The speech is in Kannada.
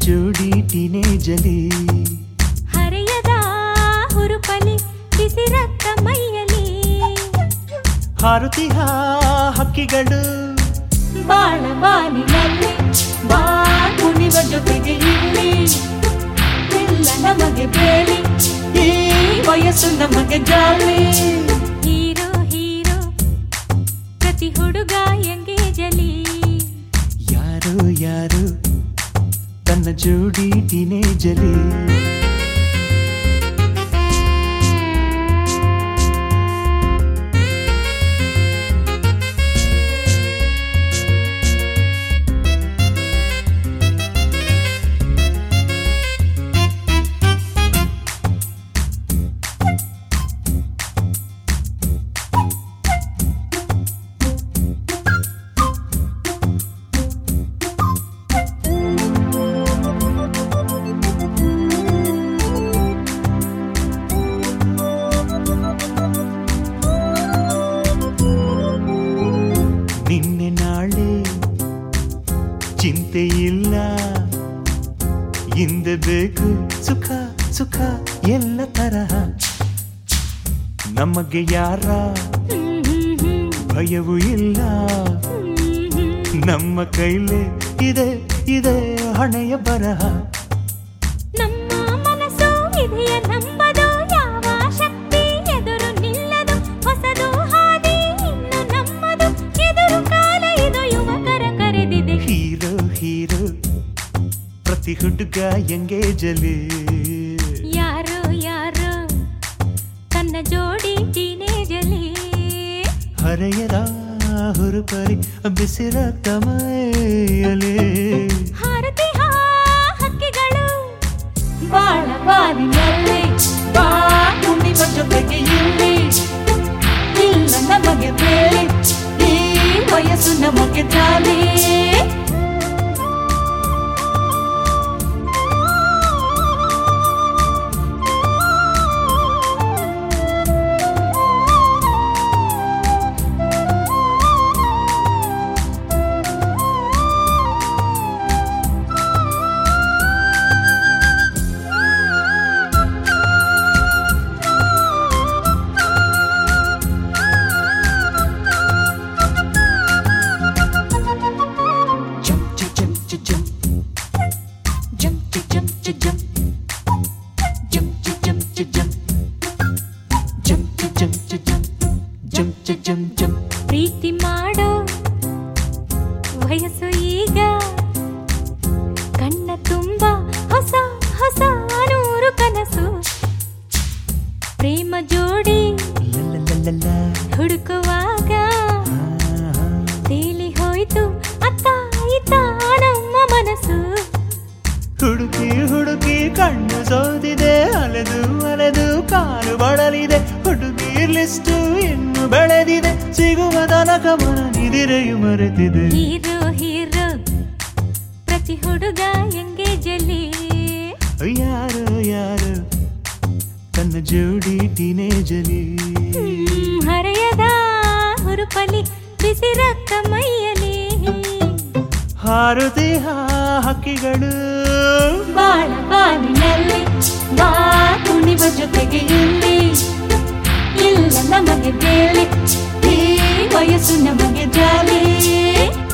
ಜೋಡಿ ಟೀನೇಜಲಿ ಹರೆಯದ ಹುರುಪಲಿ ಬಿಸಿ ರಕ್ತ ಮೈಯಲಿ ಹಾರುತಿಹ ಹಕ್ಕಿಗಳು ಬಾಳ ಬಾಲಿನಲ್ಲಿ ಬಾ ಕುಣಿವ ಜೊತೆಗೆ ಇಲ್ಲಿ ಇಲ್ಲ ನಮಗೆ ಬೇಲಿ ಈ ವಯಸ್ಸು ನಮಗೆ ಜಾಲಿ ಹೀರೋ ಹೀರೋ ಪ್ರತಿ ಹುಡುಗ ಎಂಗೇಜಲಿ ಯಾರು ಯಾರು ತನ್ನ ಜೋಡಿ ಟೀನೇಜಲಿ ನಿನ್ನೆ ನಾಳೆ ಚಿಂತೆ ಇಲ್ಲ ಹಿಂದೆ ಬೇಕು ಸುಖ ಸುಖ ಎಲ್ಲ ತರಹ ನಮಗೆ ಯಾರ ಭಯವೂ ಇಲ್ಲ ನಮ್ಮ ಕೈಲೇ ಇದೆ ಇದೆ ಹಣೆಯ ಬರಹ ನಮ್ಮ ಮನಸ್ಸು ವಿಧಿಯ ನಂಬದು ಯಾವ ಶಕ್ತಿ ಎದುರು ನಿಲ್ಲದು ಹೊಸದು ಹಾದಿ ಇನ್ನು ನಮ್ಮದು ಎದುರು ಕಾಲ ಇದು ಯುವಕರ ಕರೆದಿದೆ ಹೀರೋ ಹೀರೋ ಪ್ರತಿ ಹುಡುಗ ಎಂಗೇಜಲಿ ಯಾರೋ ಯಾರೋ ತನ್ನ ಜೋಡಿ ಟೀನೇಜಲಿ ಹರೆಯದ ಹುರುಪರಿ ಬಿಸಿರ ತಮಯಲಿ ಹಾರತಿ ಹಾ ಹಕ್ಕಿಗಳು ಬಾಳ ಬಾಲಿನಲ್ಲಿ ಬಾ ಕುಣಿವ ಜೊತೆಗೆ ಇಲ್ಲಿ ಇಲ್ಲ ನಮಗೆ ಬೇರೆ ಈ ವಯಸ್ಸು ನಮಗೆ ಜಾಲಿ ಜಂ ಚ ಜಂ ಚ ಜಂ ಜಂ ಚ ಜಂ ಚ ಜಂ ಜಂ ಚ ಜಂ ಚ ಜಂ ಜಂ ಚ ಜಂ ಚ ಜಂ ಜಂ ಚ ಜಂ ಜಂ ಪ್ರೀತಿ ಮಾಡೋ ವಯಸ್ಸು ಈಗ ಕಣ್ಣ ತುಂಬ ಹೊಸ ಹೊಸ ನೂರು ಕನಸು ಪ್ರೇಮ ಜೋಡಿ ಲಲಲಲಲ. ಹುಡುಕುವಾಗ ಆಹಾ. ತೇಲಿ ಹೋಯ್ತು ಅತ್ತ ಇತ್ತ ನಮ್ಮ ಮನಸ್ಸು ಹುಡುಕಿ ಹುಡುಕಿ ಕಣ್ಣು ಸೋದಿದೆ ಅಲೆದು ಅಲೆದು ಕಾಲು ಬಳಲಿದೆ ಹುಡುಗಿ ಲಿಸ್ಟು ಇನ್ನು ಬೆಳೆದಿದೆ ಸಿಗುವ ತನಕ ಮನ ನಿದಿರೆಯು ಮರೆತಿದೆ ಹೀರೋ ಹೀರೋ ಪ್ರತಿ ಹುಡುಗ ಎಂಗೇಜಲ್ಲಿ ಯಾರು ಯಾರು ತನ್ನ ಜೋಡಿ ಟೀನೇಜಲಿ ಹ್ಮ್, ಹರೆಯದ ಹುರುಪಲಿ ಬಿಸಿ ರಕ್ತ ಮೈಯಲಿ ಹಾರುತಿಹ ಹಕ್ಕಿಗಳು ಬಾಳ ಬಾಲಿನಲ್ಲಿ ಬಾ ಕುಣಿವ ಜೊತೆಗೆ ಇಲ್ಲಿ ಇಲ್ಲ ನಮಗೆ ಬೇಲಿ ಈ ವಯಸ್ಸು ನಮಗೆ ಜಾಲಿ